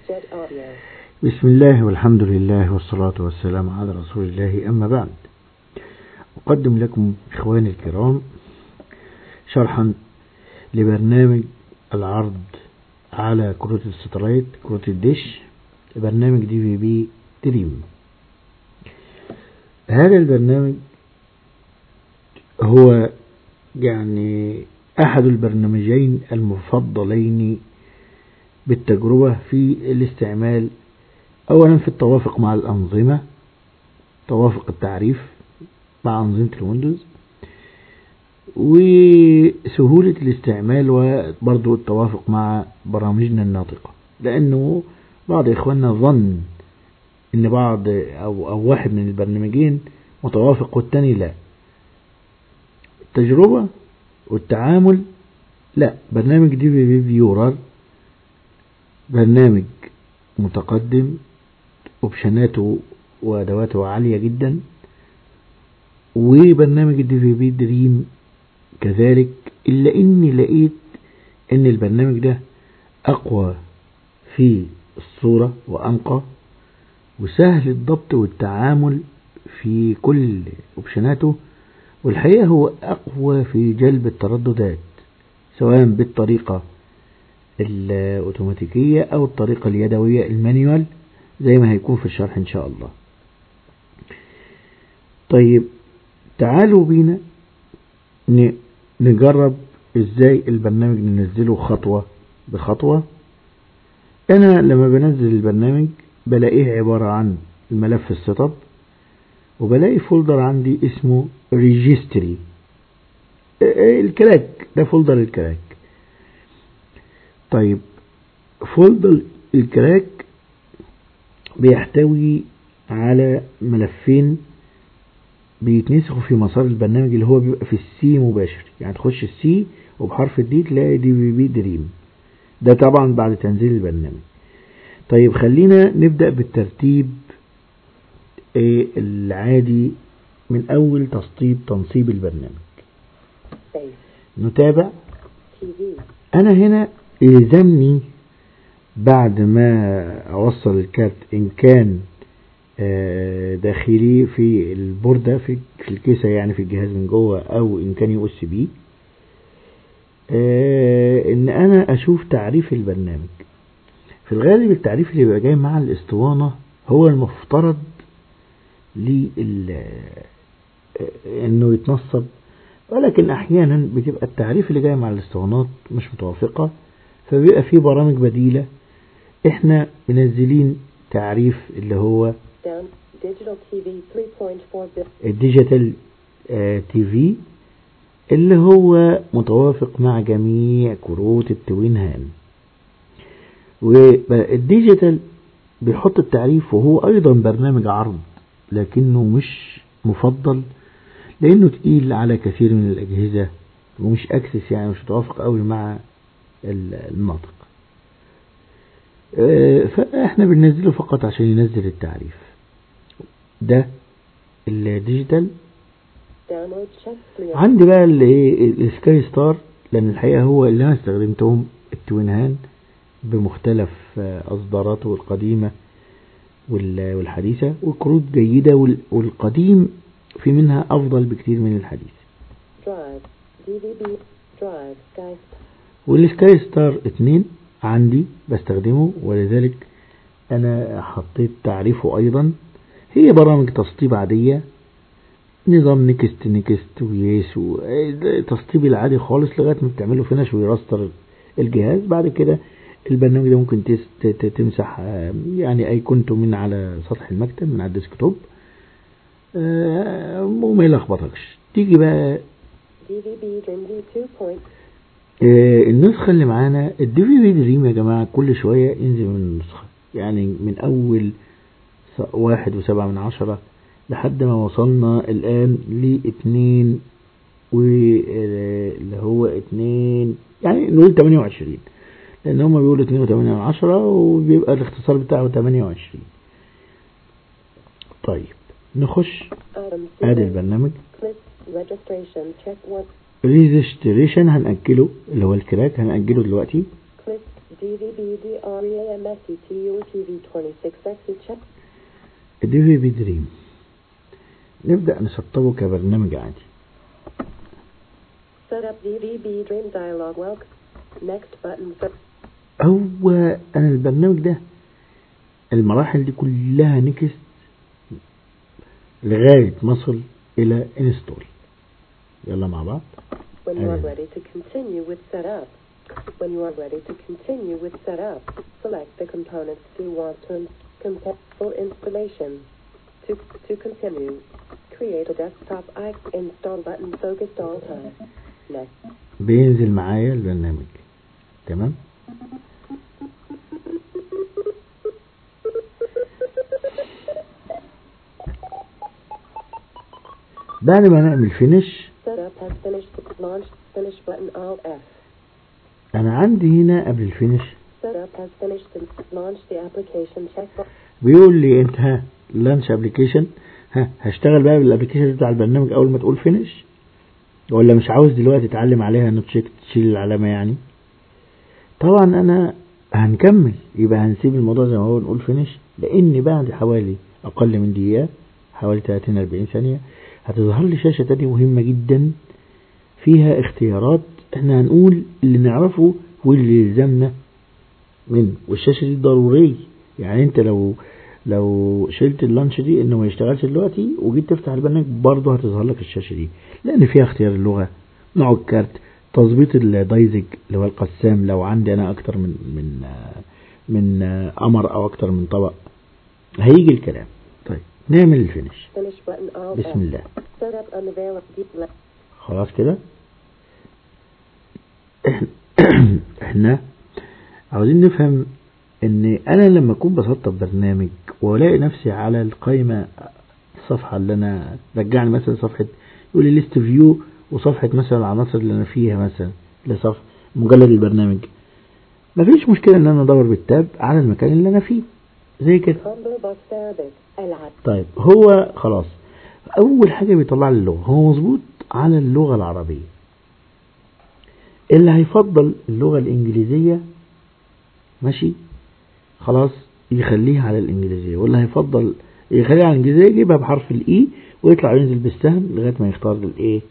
Set audio. بسم الله والحمد لله والصلاة والسلام على رسول الله أما بعد أقدم لكم إخواني الكرام شرحا لبرنامج العرض على كروت الستلايت كروت الدش برنامج دي في بي دريم هذا البرنامج هو يعني أحد البرنامجين المفضلين بالتجربة في الاستعمال أولا في التوافق مع الأنظمة توافق التعريف مع أنظمة الويندوز وسهولة الاستعمال وبرضو التوافق مع برامجنا الناطقة لأنه بعض إخواننا ظن إن بعض أو, أو واحد من البرنامجين متوافق والتاني لا التجربة والتعامل لا برنامج دي في في فيورر برنامج متقدم اوبشناته وادواته عالية جدا وبرنامج الدي في بي دريم كذلك الا اني لقيت ان البرنامج ده اقوى في الصورة وانقى وسهل الضبط والتعامل في كل اوبشناته والحقيقة هو اقوى في جلب الترددات سواء بالطريقة الأوتوماتيكية أو الطريقة اليدوية المانيوال زي ما هيكون في الشرح إن شاء الله طيب تعالوا بينا نجرب إزاي البرنامج ننزله خطوة بخطوة أنا لما بنزل البرنامج بلاقيه عبارة عن الملف السيت اب وبلاقي فولدر عندي اسمه ريجستري الكراك ده فولدر الكراك طيب فولدر الكراك بيحتوي على ملفين بيتنسخوا في مسار البرنامج اللي هو بيبقى في السي مباشر يعني تخش السي وبحرف الدي تلاقي دي في بي دريم ده طبعا بعد تنزيل البرنامج طيب خلينا نبدأ بالترتيب العادي من أول تسطيب تنصيب البرنامج نتابع أنا هنا يلزمني بعد ما أوصل الكارت إن كان داخلي في البوردة في الكيسة يعني في الجهاز من جوه أو إن كان يو اس بي إن أنا أشوف تعريف البرنامج في الغالب التعريف اللي بيبقى جاي مع الاسطوانة هو المفترض لل إنه يتنصب ولكن أحيانا بتبقى التعريف اللي جاي مع الاسطوانات مش متوافقة فبيبقى في برامج بديلة احنا منزلين تعريف اللي هو الديجيتال تي في اللي هو متوافق مع جميع كروت التوين هان والديجيتال بيحط التعريف وهو ايضا برنامج عرض لكنه مش مفضل لانه تقيل على كثير من الاجهزة ومش اكسس يعني مش متوافق قوي مع الناطق فاحنا بننزله فقط عشان ينزل التعريف ده الديجيتال عندي بقى السكاي ستار لان الحقيقة هو اللي انا استخدمتهم التوين هان بمختلف اصداراته القديمة والحديثة وكروت جيدة والقديم في منها افضل بكتير من الحديث والسكاي ستار اتنين عندي بستخدمه ولذلك انا حطيت تعريفه ايضا هي برامج تسطيب عادية نظام نكست نكست ويس تسطيب العادي خالص لغاية ما بتعمله فينش ويراستر الجهاز بعد كده البرنامج ده ممكن تمسح يعني ايقونته من على سطح المكتب من على الديسكتوب وما يلخبطكش تيجي بقى النسخة اللي معانا الدي في بي دريم يا جماعة كل شوية ينزل من النسخة يعني من أول واحد وسبعة من عشرة لحد ما وصلنا الآن لاتنين واللي هو اتنين يعني نقول تمانية وعشرين لأن هما بيقولوا اتنين وتمانية من عشرة وبيبقى الاختصار بتاعه تمانية وعشرين طيب نخش ادي البرنامج ريجستريشن هنأجله اللي هو الكراك هنأجله دلوقتي DVB-DREAMSETU الدي في بي دريم نبدأ نسطبه كبرنامج عادي Set up DVB Dream dialog. Welcome. Next button. Set. هو أنا البرنامج ده المراحل دي كلها نكست لغاية ما أصل إلى انستول يلا مع بعض When you are Aye. ready to continue with setup. When you are ready to continue with setup, select the components you want to in- compa- for installation. To, to continue, create a desktop icon install button focused all time. Next. بينزل معايا البرنامج تمام بعد ما نعمل فينش Setup has finished. Launch. Finish button Alt F. انا عندي هنا قبل الفينش Setup has finished and launch the application checkbox. بيقول لي انت ها لانش ابلكيشن ها هشتغل بقى بالابلكيشن بتاع البرنامج اول ما تقول فينش ولا مش عاوز دلوقتي اتعلم عليها انه تشيك تشيل العلامه يعني طبعا انا هنكمل يبقى هنسيب الموضوع زي ما هو نقول فينش لان بعد حوالي اقل من دقيقه حوالي 30 40 ثانيه هتظهر لي شاشه تانية مهمه جدا فيها اختيارات احنا هنقول اللي نعرفه واللي يلزمنا منه والشاشه دي ضروريه يعني انت لو لو شلت اللانش دي انه ما يشتغلش دلوقتي وجيت تفتح البرنامج برضه هتظهر لك الشاشه دي لان فيها اختيار اللغه نوع الكارت تظبيط الدايزج اللي هو القسام لو عندي انا اكتر من من آه، من آه، قمر او اكتر من طبق هيجي الكلام طيب نعمل الفينش Finish button Alt بسم F. الله Setup unavailable. Deep left. خلاص كده احنا احنا عاوزين نفهم ان انا لما اكون بسطب برنامج والاقي نفسي على القائمه الصفحه اللي انا رجعني مثلا صفحه يقول لي ليست فيو وصفحه مثلا العناصر اللي انا فيها مثلا لصفحه مجلد البرنامج مفيش مشكله ان انا ادور بالتاب على المكان اللي انا فيه زي كده Combo box Arabic. العب. طيب هو خلاص اول حاجه بيطلع لي اللغه هو مظبوط على اللغه العربيه اللي هيفضل اللغه الانجليزيه ماشي خلاص يخليها على الانجليزيه واللي هيفضل يخليها على الانجليزيه يجيبها بحرف الاي ويطلع ينزل بالسهم لغايه ما يختار الايه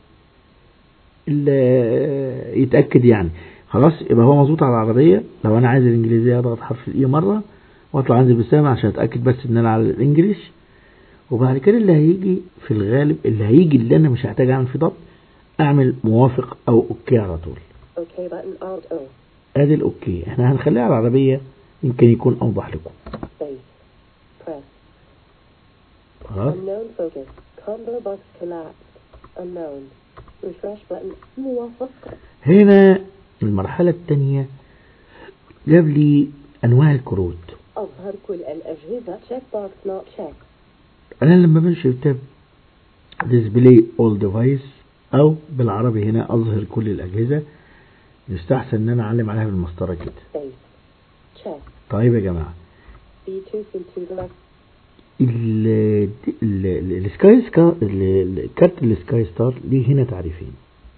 اللي يتاكد يعني خلاص يبقى هو مظبوط على العربيه لو انا عايز الانجليزيه اضغط حرف الاي مره واطلع انزل بالسهم عشان اتاكد بس ان انا على الانجليش وبعد كده اللي هيجي في الغالب اللي هيجي اللي انا مش هحتاج اعمل فيه ضبط اعمل موافق او اوكي على طول OK button Alt O. ادي الاوكي احنا هنخليها على العربيه يمكن يكون اوضح لكم Space. Press. خلاص Unknown focus. Combo box collapsed. Unknown. Refresh button. موافق. هنا المرحله الثانيه جاب لي انواع الكروت أظهر كل الأجهزة. Checkbox not checked. انا لما بمشي في تاب ديسبلاي اول ديفايس او بالعربي هنا اظهر كل الاجهزه يستحسن ان انا اعلم عليها بالمسطره كده Space. Check. طيب يا جماعه B2 C2 left. ال ال- ال- السكاي سكا ال- ال- كارت السكاي ستار ليه هنا تعريفين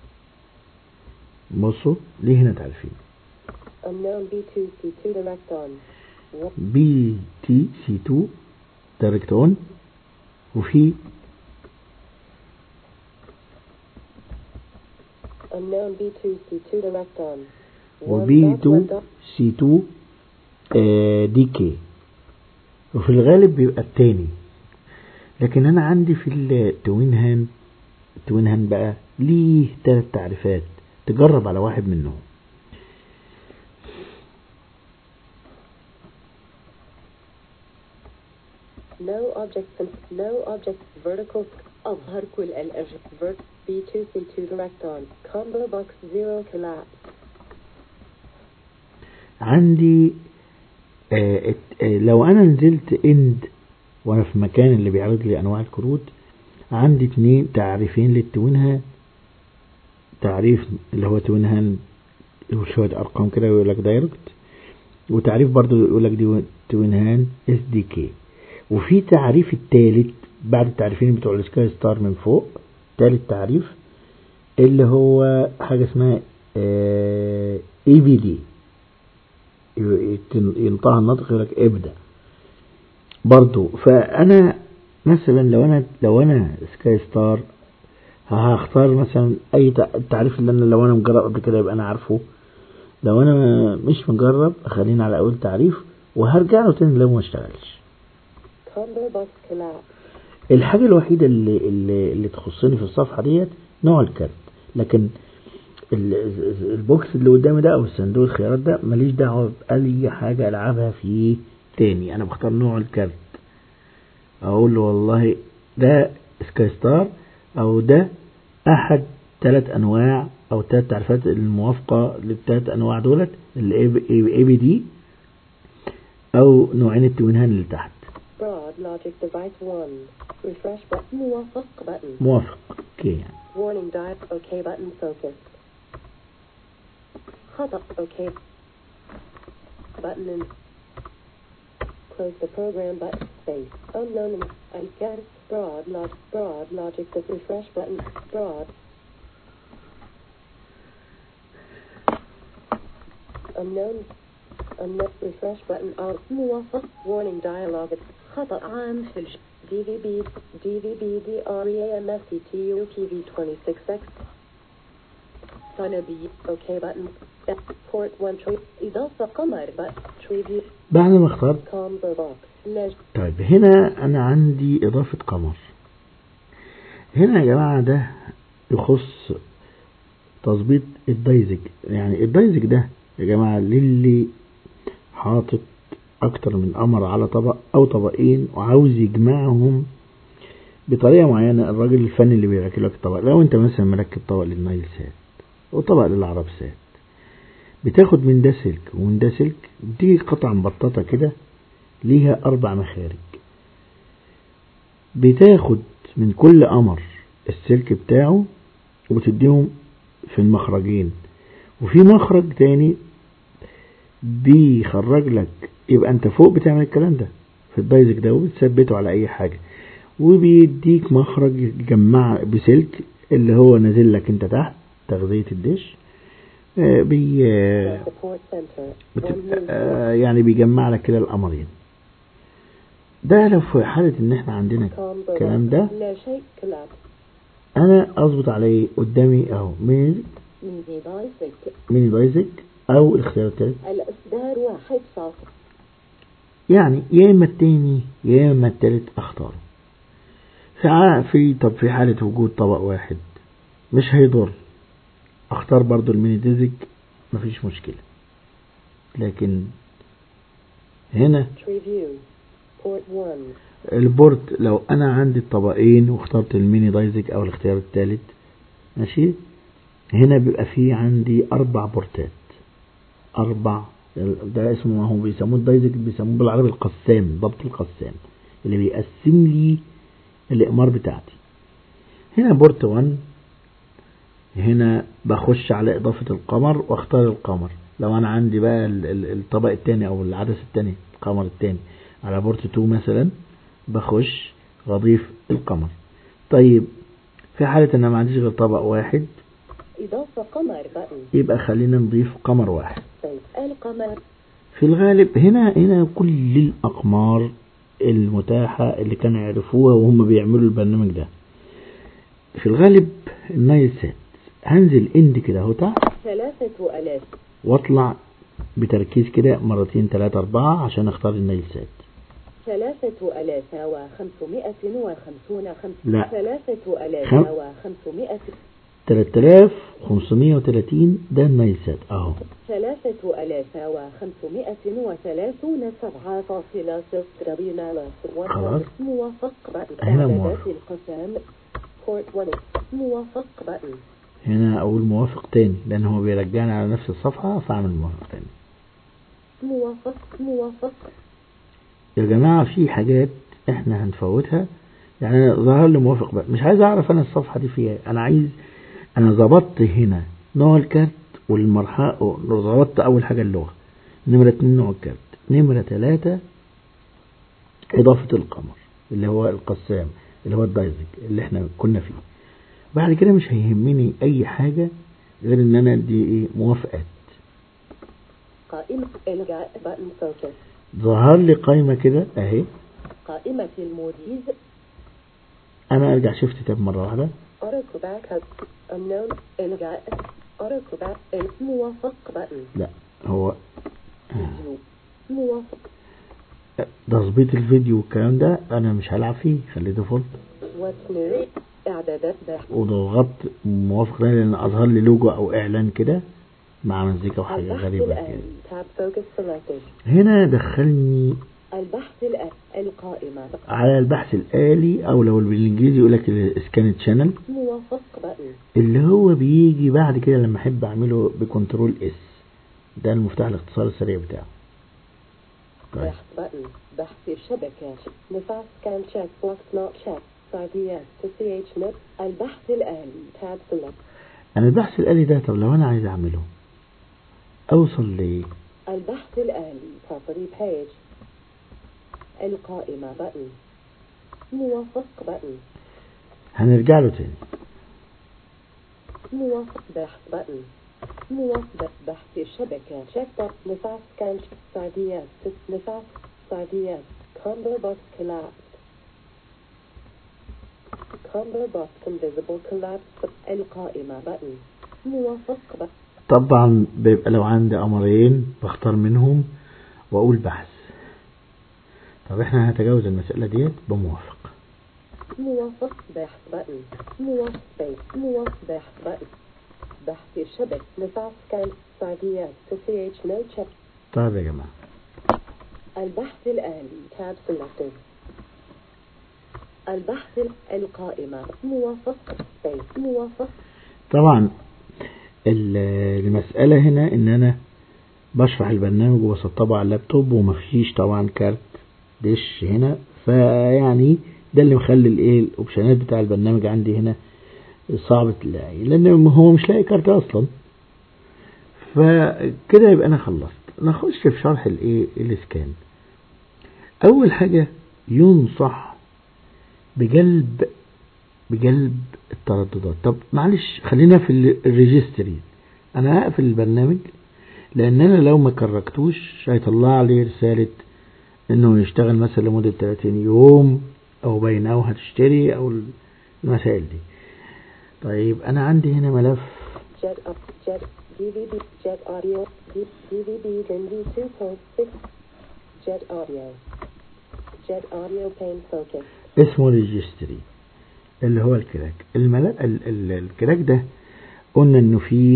بصوا ليه هنا تعريفين Unknown B2 C2 direct on. بي تي سي 2 دايركت اون وفي Unknown B2 C2 direct on. وبي One dot, 2 one dot. سي 2 آه، دي كي وفي الغالب بيبقى التاني لكن انا عندي في التوين هاند التوين هاند بقى ليه ثلاث تعريفات تجرب على واحد منهم No objects and no objects vertical أظهر كل الأجهزة vert B2 C2 direct on combo box zero collapse عندي آه ات- آه لو انا نزلت اند وانا في مكان اللي بيعرض لي انواع الكروت عندي اتنين تعريفين للتوين هاند تعريف اللي هو توين هاند وشوية ارقام كده ويقول لك دايركت وتعريف برضو يقول لك دي توين هاند اس دي كي وفي تعريف التالت بعد التعريفين بتوع السكاي ستار من فوق تالت تعريف اللي هو حاجة اسمها اي بي دي يتن- ينطق النطق يقول لك ابدأ برضو فأنا مثلا لو أنا لو أنا سكاي ستار هختار مثلا أي تع- التعريف اللي أنا لو أنا مجرب قبل كده يبقى أنا عارفه لو أنا مش مجرب خليني على أول تعريف وهرجع له تاني لو ما اشتغلش Combo bus collapse. الحاجة الوحيدة اللي, اللي, اللي تخصني في الصفحة ديت نوع الكارت لكن ال- البوكس اللي قدامي ده او الصندوق الخيارات ده ماليش دعوة بأي حاجة ألعبها فيه تاني أنا بختار نوع الكارت أقول له والله ده سكاي ستار أو ده أحد ثلاث أنواع أو ثلاث تعريفات الموافقة للثلاث أنواع دولت الاي بي دي أو نوعين التوينهان اللي تحت Broad logic device 1. Refresh button. موافق button. موافق اوكي يعني Warning dial. OK button focus. خطأ OK. Button in. Close the program button. Space. Unknown. I got it. Broad log. Broad logic. The refresh button. Broad. Unknown. Unknown. Refresh button. On. موافق. Warning dialogue. خطأ عام في الج... DVB DVB DREAMSETU TV 26X Sana B OK button F Port 1 tree إضافة قمر button Tree view بعد ما اخترت Combo box نج طيب هنا أنا عندي إضافة قمر هنا يا جماعة ده يخص تظبيط الدايزك يعني الدايزك ده يا جماعة للي حاطط أكتر من قمر على طبق أو طبقين وعاوز يجمعهم بطريقة معينة الراجل الفني اللي بيركب لك الطبق لو أنت مثلا مركب طبق للنايل سات وطبق للعرب سات بتاخد من ده سلك ومن ده سلك بتيجي قطعة مبططة كده ليها أربع مخارج بتاخد من كل قمر السلك بتاعه وبتديهم في المخرجين وفي مخرج تاني بيخرج لك يبقى انت فوق بتعمل الكلام ده في الدايزك ده وبتثبته على اي حاجة وبيديك مخرج يجمع بسلك اللي هو نازل لك انت تحت تغذية الدش آه، بي آه، Support center بتبقى One new آه، يعني بيجمع لك كده القمرين ده لو في حالة ان احنا عندنا Combo الكلام box ده لا شيء collapse انا اظبط عليه قدامي اهو ميني ميني دايسك ميني دايزك او الاختيار التالت الإصدار واحد صفر يعني يا اما التاني يا اما التالت اختاره في ع- في طب في حالة وجود طبق واحد مش هيضر اختار برضو الميني ديزك مفيش مشكلة لكن هنا Tree view Port 1 البورت لو انا عندي الطبقين واخترت الميني دايزك او الاختيار الثالث ماشي هنا بيبقى فيه عندي اربع بورتات اربع ده اسمه ما هو بيسموه الدايزك بيسموه بالعربي القسام ضبط القسام اللي بيقسم لي الاقمار بتاعتي هنا بورت 1 هنا بخش على اضافة القمر واختار القمر لو انا عندي بقى ال- ال- الطبق الثاني او العدسة الثانية القمر الثاني على بورت 2 مثلا بخش واضيف القمر طيب في حالة ان أنا ما عنديش غير طبق واحد إضافة قمر button يبقى خلينا نضيف قمر واحد Space القمر في الغالب هنا هنا كل الأقمار المتاحة اللي كانوا يعرفوها وهم بيعملوا البرنامج ده في الغالب النايل سات هنزل اند كده اهو تحت ثلاثة آلاف واطلع بتركيز كده مرتين ثلاثة أربعة عشان اختار النايل سات ثلاثة آلاف وخمسمائة وخمسون خمس لا. ثلاثة آلاف خم- وخمسمائة 3530 ده النايل سات اهو ثلاثة آلاف وخمسمائة وثلاثون سبعة فاصلة صفر بما خلاص. موافق بutton هنا إعدادات موافق. القسام Port 1 موافق button هنا اقول موافق تاني لان هو بيرجعني على نفس الصفحة فاعمل موافق تاني موافق موافق يا جماعة في حاجات احنا هنفوتها يعني أنا ظهر لي موافق بقى مش عايز اعرف انا الصفحة دي فيها إيه. انا عايز انا ظبطت هنا نوع الكارت والمرحلة ظبطت اول حاجة اللغة نمرة اتنين نوع الكارت نمرة تلاتة اضافة القمر اللي هو القسام اللي هو الدايزك اللي احنا كنا فيه بعد كده مش هيهمني اي حاجة غير ان انا دي ايه موافقات قائمة إلغاء button focus ظهر لي قائمة كده اهي قائمة الموديز انا ارجع شفت تاب مرة واحدة auto back up unknown إلغاء auto back موافق button لا هو فيديو موافق تظبيط الفيديو والكلام ده انا مش هلعب فيه خليه ديفولت what's new إعدادات بحث وضغطت موافق ده لان اظهر لي لوجو او اعلان كده مع مزيكا وحاجة البحث غريبة كده الآلي tab focus selected هنا دخلني البحث الآلي القائمة على البحث الآلي او لو بالانجليزي يقول لك السكان تشانل موافق button اللي هو بيجي بعد كده لما احب اعمله بكنترول اس ده المفتاح الاختصار السريع بتاعه كويس بحث button بحث الشبكة نفاس سكان check box not check CIDS to CHNet البحث الآلي tab select انا البحث الآلي ده طب لو انا عايز اعمله اوصل ليه البحث الآلي property page القائمة button موافق button هنرجع له تاني موافق بحث button موافق بحث الشبكة check box نفاس scan CIDS to نفاس CIDS combo box collapsed combo box invisible collapsed القائمة button موافق button طبعا بيبقى لو عندي امرين بختار منهم واقول بحث طب احنا هنتجاوز المسألة ديت بموافق موافق بحث button موافق بحث موافق بحث button بحث الشبك نفاس سكان CIDS to CH no check طيب يا جماعة البحث الآلي tab selected البحث ال- القائمة موافق space موافق طبعا ال- المسألة هنا ان انا بشرح البرنامج وبسطبه على اللابتوب ومفيش طبعا كارت دش هنا فيعني ده اللي مخلي الايه الاوبشنات بتاع البرنامج عندي هنا صعب تلاقي لان هو مش لاقي كارت اصلا فكده يبقى انا خلصت نخش في شرح الايه الاسكان اول حاجة ينصح بجلب بجلب الترددات طب معلش خلينا في ال- الريجستري انا هقفل البرنامج لان انا لو ما كركتوش هيطلع لي رسالة انه يشتغل مثلا لمدة 30 يوم او بينه هتشتري او المسائل دي طيب انا عندي هنا ملف jet up jet DVD jet audio D- DVD Lindy 2.6 jet audio jet audio pane focus اسمه ريجستري اللي هو الكراك المل... ال... ال... الكراك ده قلنا انه فيه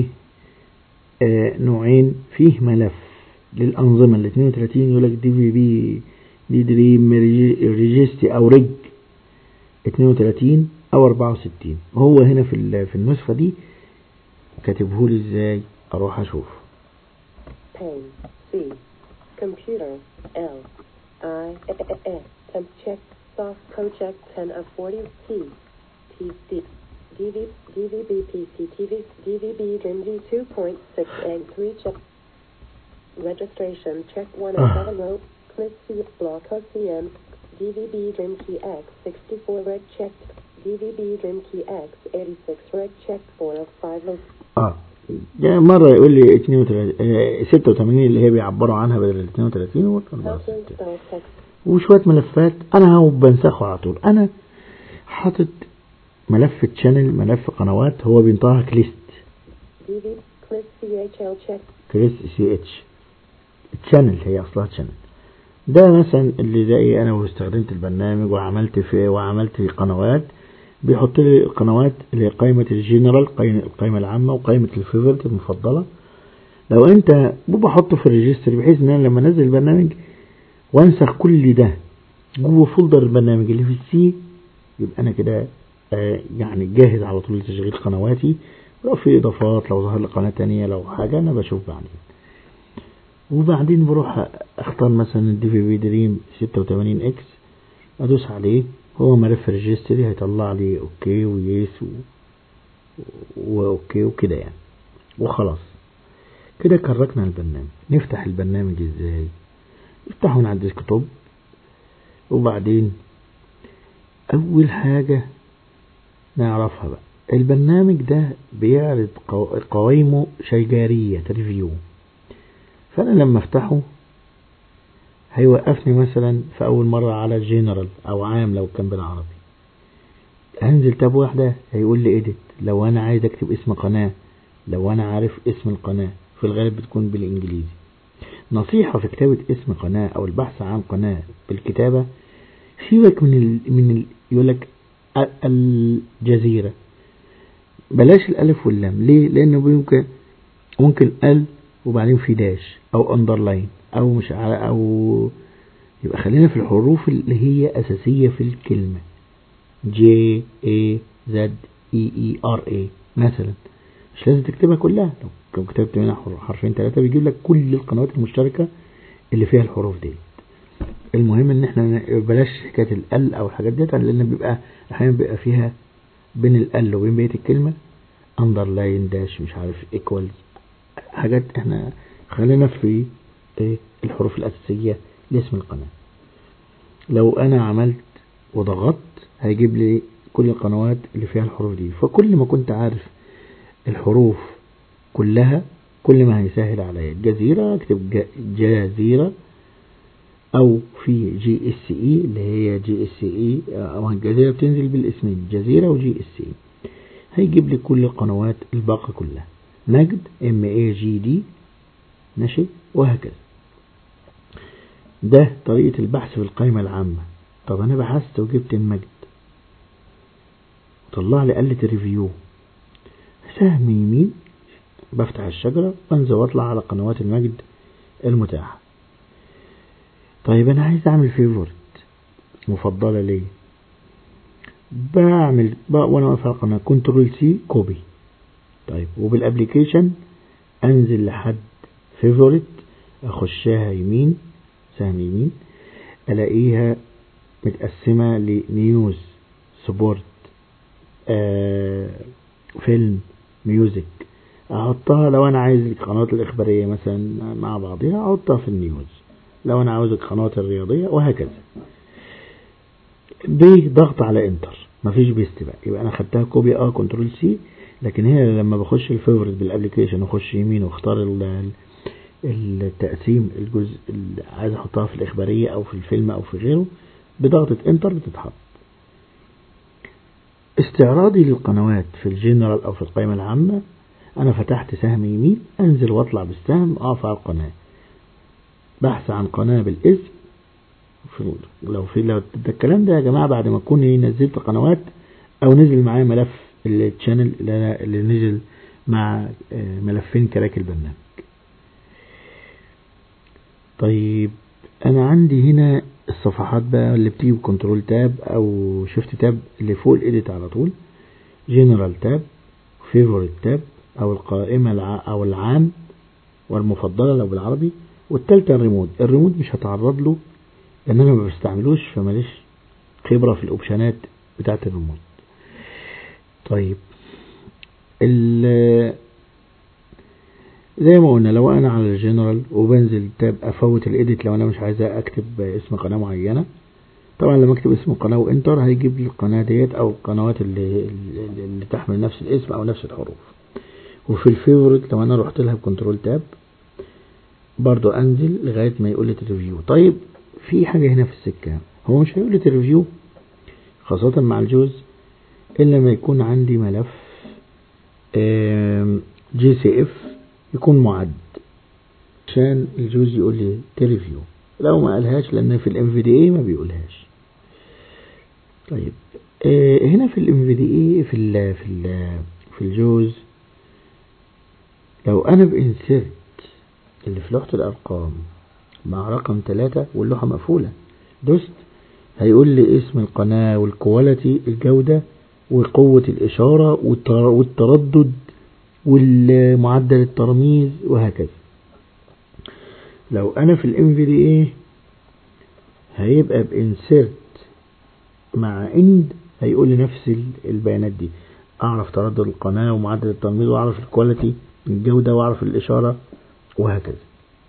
آه نوعين فيه ملف للأنظمة ال 32 يقول لك دي في بي دي دريم ريجستي أو ريج 32 أو 64 هو هنا في ال- في النسخة دي كاتبهولي ازاي أروح أشوف pane C computer L I S temp check soft code check 10 of 40 T T D DV DVB PC TV DVB Dream V 2.6 and 3 check registration check 1 of 7 row Click C block OCM DVB Dream Key X 64 red checked DVB Dream Key X 86 red checked 4 of 5 low اه ده مرة يقول لي 32 آه، 86 اللي هي بيعبروا عنها بدل ال 32 و how to 64 install text وشوية ملفات انا هو بنسخه على طول انا حاطط ملف تشانل ملف قنوات هو بينطقها كليست DV Click CHL check كليست سي اتش تشانل هي اصلها تشانل ده مثلا اللي زي انا واستخدمت البرنامج وعملت في وعملت قنوات بيحط لي القنوات اللي هي قائمة الجنرال قائمة القائمة العامة وقائمة الفيفورت المفضلة لو انت بحطه في الريجستر بحيث ان انا لما انزل البرنامج وانسخ كل ده جوه فولدر البرنامج اللي في السي يبقى انا كده آه يعني جاهز على طول لتشغيل قنواتي لو في اضافات لو ظهر لي قناة تانية لو حاجة انا بشوف بعدين وبعدين بروح اختار مثلا الدي في بي دريم 86 اكس ادوس عليه هو ملف ريجستري هيطلع لي اوكي ويس و... واوكي وكده يعني وخلاص كده كركنا البرنامج نفتح البرنامج ازاي نفتحه من على الديسكتوب وبعدين اول حاجة نعرفها بقى البرنامج ده بيعرض قو- قوائمه شجارية ريفيو فأنا لما افتحه هيوقفني مثلا في أول مرة على جنرال أو عام لو كان بالعربي هنزل تاب واحدة هيقول لي إيديت لو أنا عايز أكتب اسم قناة لو أنا عارف اسم القناة في الغالب بتكون بالإنجليزي نصيحة في كتابة اسم قناة أو البحث عن قناة بالكتابة سيبك من ال... من ال... يقول لك الجزيرة بلاش الألف واللام ليه؟ لأنه ممكن ممكن ال وبعدين في داش أو أندرلاين أو مش على أو يبقى خلينا في الحروف اللي هي أساسية في الكلمة جي اي زد اي اي ار اي مثلا مش لازم تكتبها كلها لو كتبت منها حرفين ثلاثة بيجيب لك كل القنوات المشتركة اللي فيها الحروف دي المهم ان احنا بلاش حكاية ال او الحاجات ديت لان بيبقى احيانا بيبقى فيها بين ال وبين بقية الكلمة اندرلاين داش مش عارف ايكوال حاجات احنا خلينا في ايه الحروف الاساسية لاسم القناة لو انا عملت وضغطت هيجيب لي كل القنوات اللي فيها الحروف دي فكل ما كنت عارف الحروف كلها كل ما هيسهل عليا الجزيرة اكتب جزيرة او في جي اس اي اللي هي جي اس اي او الجزيرة بتنزل بالاسمين جزيرة وجي اس اي هيجيب لي كل القنوات الباقة كلها مجد ام اي جي دي ماشي وهكذا ده طريقة البحث في القائمة العامة طب انا بحثت وجبت المجد طلع لي قلة الريفيو سهم يمين بفتح الشجرة بنزل واطلع على قنوات المجد المتاحة طيب انا عايز اعمل فيفورت مفضلة ليه بعمل بقى وانا واقف على القناة كنترول سي كوبي طيب وبالابليكيشن انزل لحد فيفورت اخشها يمين سهم يمين الاقيها متقسمة لنيوز سبورت آه فيلم ميوزك احطها لو انا عايز القنوات الاخبارية مثلا مع بعضها احطها في النيوز لو انا عاوز القنوات الرياضية وهكذا بضغط على انتر مفيش بيست بقى يبقى انا خدتها كوبي اه كنترول سي لكن هنا لما بخش الفيفورت بالابليكيشن واخش يمين واختار التقسيم الجزء اللي عايز احطها في الاخبارية او في الفيلم او في غيره بضغطة انتر بتتحط استعراضي للقنوات في الجنرال او في القائمة العامة انا فتحت سهم يمين انزل واطلع بالسهم اقف على القناة بحث عن قناة بالاسم لو في لو ده الكلام ده يا جماعة بعد ما اكون نزلت قنوات او نزل معايا ملف التشانل اللي, اللي نزل مع ملفين كراك البرنامج طيب انا عندي هنا الصفحات بقى اللي بتيجي بكنترول تاب او شيفت تاب اللي فوق الايديت على طول جنرال تاب فيفوريت تاب او القائمة الع... او العام والمفضلة لو بالعربي والتالتة الريموت الريموت مش هتعرض له لان انا ما بستعملوش فماليش خبرة في الاوبشنات بتاعت الريموت طيب ال زي ما قلنا لو انا على الجنرال وبنزل تاب افوت الايديت لو انا مش عايز اكتب اسم قناة معينة طبعا لما اكتب اسم القناة وانتر هيجيب لي القناة ديت او القنوات اللي, اللي تحمل نفس الاسم او نفس الحروف وفي الفيفوريت لو انا رحت لها بكنترول تاب برضو انزل لغاية ما يقول لي ريفيو طيب في حاجة هنا في السكة هو مش هيقول لي ريفيو خاصة مع الجوز الا ما يكون عندي ملف جي سي اف يكون معد عشان الجوز يقول لي تريفيو لو ما قالهاش لان في الام في دي اي ما بيقولهاش طيب آه هنا في الام في دي اي في ال في ال في الجوز لو انا بانسرت اللي في لوحة الارقام مع رقم ثلاثة واللوحة مقفولة دوست هيقول لي اسم القناة والكواليتي الجودة وقوة الإشارة والتردد والمعدل الترميز وهكذا لو أنا في الام في دي ايه هيبقى بانسرت مع اند هيقول لي نفس البيانات دي اعرف تردد القناة ومعدل الترميز واعرف الكواليتي الجودة واعرف الإشارة وهكذا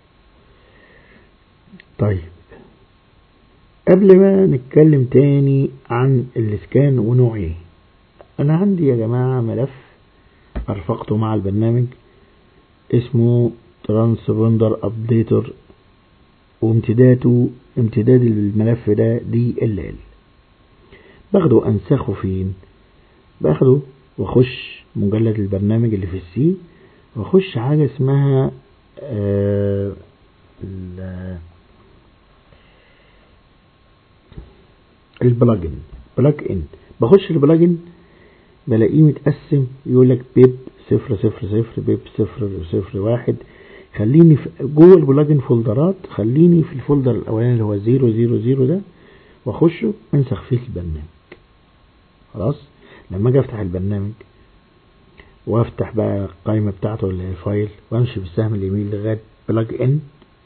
طيب قبل ما نتكلم تاني عن الاسكان ونوعه انا عندي يا جماعة ملف ارفقته مع البرنامج اسمه ترانسبوندر ابديتور وامتداده امتداد الملف ده دي ال ال باخده انسخه فين باخده واخش مجلد البرنامج اللي في السي واخش حاجة اسمها آه البلاجن بلاج ان بخش البلاجن بلاقيه متقسم يقول لك بيب صفر صفر صفر بيب صفر صفر واحد خليني في جوه البلاجن فولدرات خليني في الفولدر الاولاني اللي هو زيرو زيرو زيرو ده واخشه انسخ فيه البرنامج خلاص لما اجي افتح البرنامج وافتح بقى القائمة بتاعته اللي هي الفايل وامشي بالسهم اليمين لغاية بلاج ان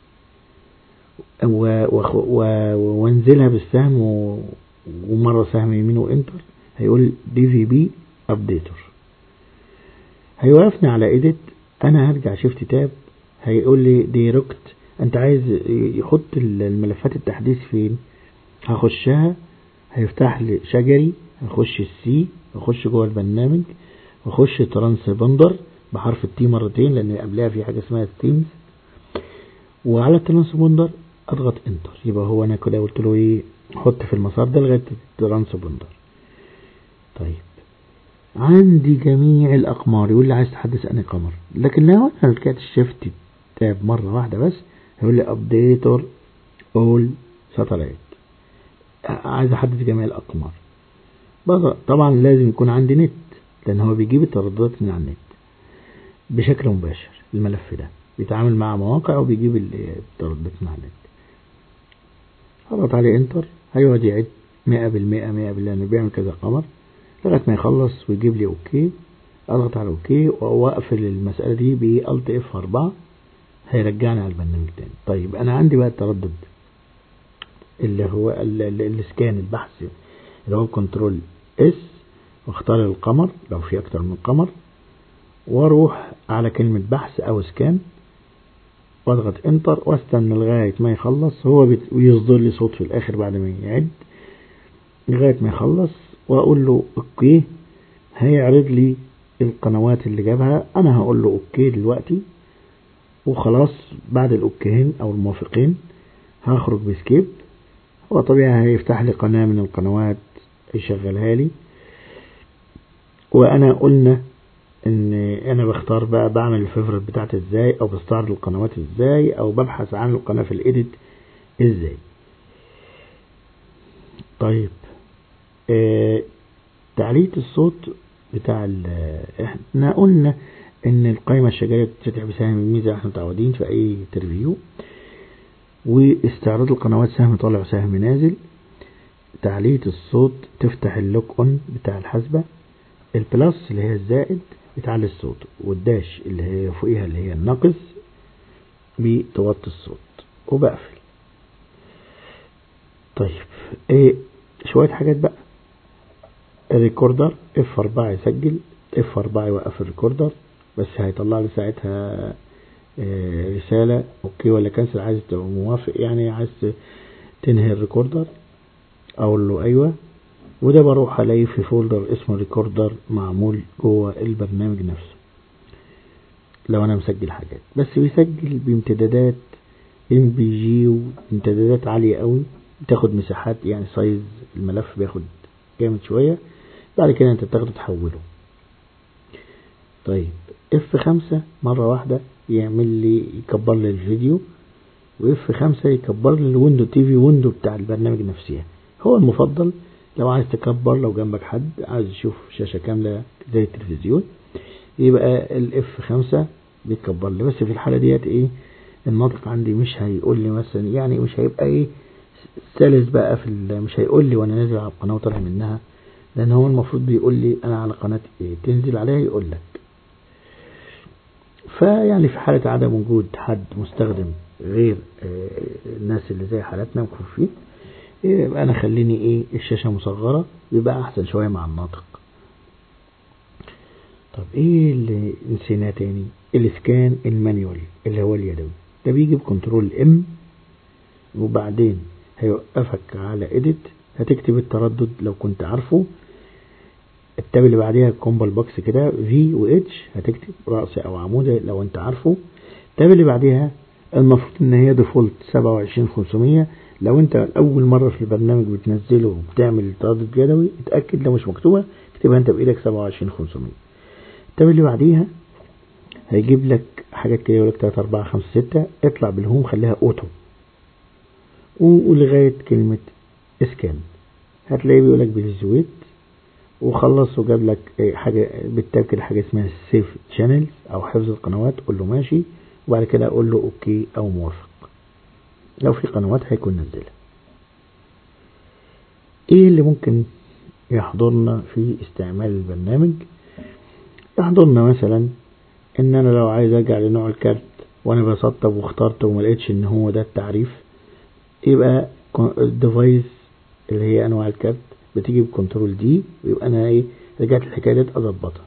وانزلها بالسهم ومرة سهم يمين وانتر هيقول دي في بي ابديتور هيوقفني على ايديت انا هرجع شيفت تاب هيقول لي دايركت انت عايز يحط الملفات التحديث فين هخشها هيفتح لي شجري هخش السي هخش جوه البرنامج واخش ترانسبوندر بحرف التي مرتين لان قبلها في حاجه اسمها ستيمز وعلى الترانسبوندر اضغط انتر يبقى هو انا كده قلت له ايه حط في المسار ده لغايه الترانسبوندر طيب عندي جميع الاقمار يقول لي عايز تحدث انهي قمر لكن لو انا رجعت الشيفت تاب مره واحده بس هيقول لي ابديتور اول ساتلايت عايز احدث جميع الاقمار طبعا لازم يكون عندي نت لان هو بيجيب الترددات من على النت بشكل مباشر الملف ده بيتعامل مع مواقع وبيجيب الترددات من على النت اضغط عليه انتر هيقعد يعد مئة بالمئة مئة بالمئة لانه بيعمل كذا قمر لغاية ما يخلص ويجيب لي اوكي اضغط على اوكي واقفل المسألة دي بالت اف 4 هيرجعني على البرنامج تاني طيب انا عندي بقى التردد اللي هو الاسكان البحث اللي هو كنترول اس واختار القمر لو في اكتر من قمر واروح على كلمة بحث او سكان واضغط انتر واستنى لغاية ما يخلص هو بيصدر لي صوت في الاخر بعد ما يعد لغاية ما يخلص واقول له اوكي هيعرض لي القنوات اللي جابها انا هقول له اوكي دلوقتي وخلاص بعد الاوكيين او الموافقين هخرج بسكيب هو طبيعي هيفتح لي قناة من القنوات يشغلها لي وانا قلنا ان انا بختار بقى بعمل الفيفورت بتاعتي ازاي او بستعرض القنوات ازاي او ببحث عن القناة في الايديت ازاي طيب آه تعليق الصوت بتاع احنا قلنا ان القائمة الشجرية بتتفتح بسهم الميزة احنا متعودين في اي ترفيو واستعراض القنوات سهم طالع وسهم نازل تعليق الصوت تفتح اللوك اون بتاع الحاسبة البلس اللي هي الزائد بتعلي الصوت والداش اللي هي فوقيها اللي هي الناقص بتوطي الصوت وبقفل طيب ايه شوية حاجات بقى الريكوردر اف 4 يسجل اف 4 يوقف الريكوردر بس هيطلع لي ساعتها اه رسالة اوكي ولا كنسل عايز تبقى موافق يعني عايز تنهي الريكوردر اقول له ايوه وده بروح الاقيه في فولدر اسمه ريكوردر معمول جوه البرنامج نفسه لو انا مسجل حاجات بس بيسجل بامتدادات ام بي جي وامتدادات عالية قوي بتاخد مساحات يعني سايز الملف بياخد جامد شوية بعد كده انت بتاخده تحوله طيب اف خمسة مرة واحدة يعمل لي يكبر لي الفيديو واف خمسة يكبر لي الويندو تي في ويندو بتاع البرنامج نفسها هو المفضل لو عايز تكبر لو جنبك حد عايز يشوف شاشة كاملة زي التلفزيون يبقى الاف خمسة بيتكبر لي بس في الحالة ديت ايه الناطق عندي مش هيقول لي مثلا يعني مش هيبقى ايه سلس بقى في مش هيقول لي وانا نازل على القناة وطالع منها لان هو المفروض بيقول لي انا على قناة ايه تنزل عليها يقول لك فيعني في حالة عدم وجود حد مستخدم غير الناس اللي زي حالتنا مكفوفين يبقى انا خليني ايه الشاشة مصغرة يبقى احسن شوية مع الناطق طب ايه اللي نسيناه تاني الاسكان المانيوال اللي هو اليدوي ده بيجي بكنترول ام وبعدين هيوقفك على اديت هتكتب التردد لو كنت عارفه التاب اللي بعديها كومبل بوكس كده في و اتش هتكتب رأس او عمودة لو انت عارفه التاب اللي بعديها المفروض ان هي ديفولت 27500 لو انت اول مرة في البرنامج بتنزله وبتعمل تردد يدوي اتأكد لو مش مكتوبة اكتبها انت بايدك 27500 التاب اللي بعديها هيجيب لك حاجات كده يقول لك 3 4 5 6 اطلع بالهوم خليها اوتو ولغاية كلمة اسكان هتلاقيه بيقول لك بليزويت وخلص وجاب لك حاجة بالتاب كده حاجة اسمها سيف شانلز او حفظ القنوات قول له ماشي وبعد كده اقول له اوكي او موافق لو في قنوات هيكون نزلها ايه اللي ممكن يحضرنا في استعمال البرنامج يحضرنا مثلا ان انا لو عايز ارجع لنوع الكارت وانا بسطب واخترت وما لقيتش ان هو ده التعريف يبقى الديفايس اللي هي انواع الكارت بتيجي بكنترول دي ويبقى انا ايه رجعت الحكايه ديت اظبطها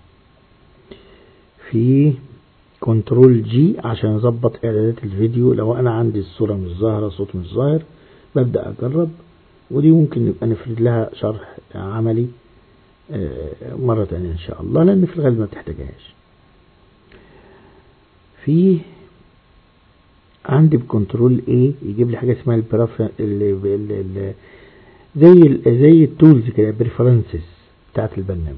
في كنترول جي عشان اظبط اعدادات الفيديو لو انا عندي الصوره مش ظاهره الصوت مش ظاهر ببدا اجرب ودي ممكن نبقى نفرد لها شرح عملي مرة تانية إن شاء الله لأن في الغالب ما بتحتاجهاش في عندي بكنترول A يجيب لي حاجة اسمها البرف زي ال زي التولز كده بريفرنسز بتاعت البرنامج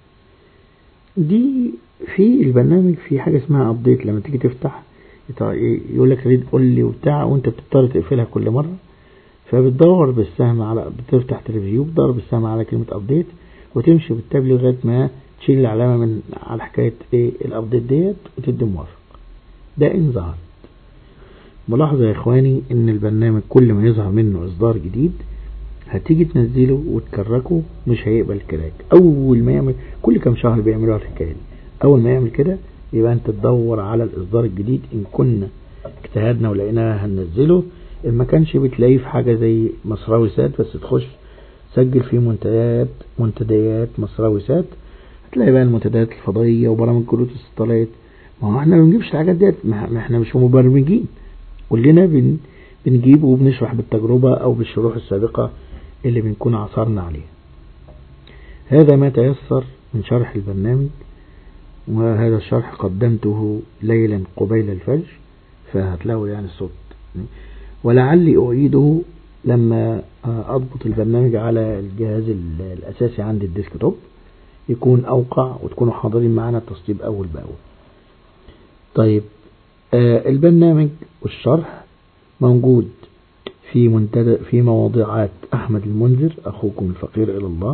دي في البرنامج في حاجة اسمها ابديت لما تيجي تفتح يقول لك ريد قول لي وبتاع وانت بتضطر تقفلها كل مرة فبتدور بالسهم على بتفتح تلفزيون بتدور بالسهم على كلمة ابديت وتمشي بالتاب لغاية ما تشيل العلامة من على حكاية ايه الابديت ديت وتدي موافق ده ان ظهرت ملاحظة يا اخواني ان البرنامج كل ما يظهر منه اصدار جديد هتيجي تنزله وتكركه مش هيقبل كراك اول ما يعمل كل كام شهر بيعملوا الحكاية دي اول ما يعمل كده يبقى انت تدور على الاصدار الجديد ان كنا اجتهدنا ولقيناه هننزله ان ما كانش بتلاقيه في حاجة زي مصراوي سات بس تخش سجل فيه منتديات منتديات مصراوي سات هتلاقي بقى المنتديات الفضائية وبرامج كروت السطلات ما هو احنا ما بنجيبش الحاجات ديت ما احنا مش مبرمجين كلنا بن بنجيب وبنشرح بالتجربة او بالشروح السابقة اللي بنكون عصرنا عليها هذا ما تيسر من شرح البرنامج وهذا الشرح قدمته ليلا قبيل الفجر فهتلاقوا يعني الصوت ولعلي أعيده لما أضبط البرنامج على الجهاز الأساسي عندي الديسكتوب يكون أوقع وتكونوا حاضرين معنا التسطيب أول بأول طيب آه البرنامج والشرح موجود في منتدى في مواضيعات أحمد المنذر أخوكم الفقير إلى الله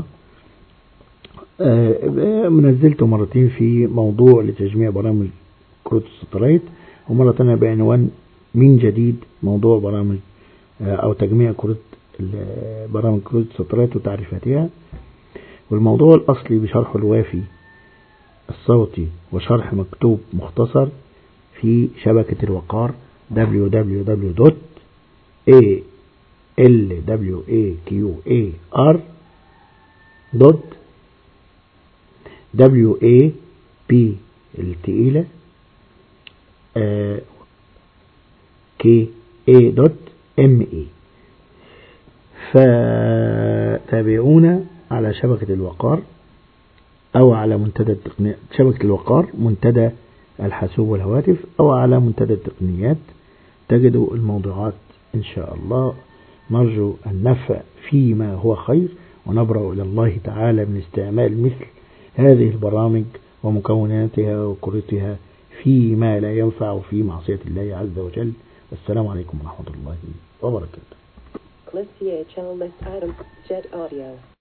آه منزلته مرتين في موضوع لتجميع برامج كروت الستلايت ومرة تانية بعنوان من جديد موضوع برامج آه أو تجميع كروت برامج كروت الستلايت وتعريفاتها والموضوع الأصلي بشرحه الوافي الصوتي وشرح مكتوب مختصر في شبكة الوقار www.alwaqar.wap التقيلة ka.me فتابعونا على شبكة الوقار أو على منتدى التقنية شبكة الوقار منتدى الحاسوب والهواتف أو على منتدى التقنيات تجدوا الموضوعات إن شاء الله نرجو النفع فيما هو خير ونبرأ إلى الله تعالى من استعمال مثل هذه البرامج ومكوناتها وكرتها فيما لا ينفع في معصية الله عز وجل والسلام عليكم ورحمة الله وبركاته Clip CHL Miss Adam Jet Audio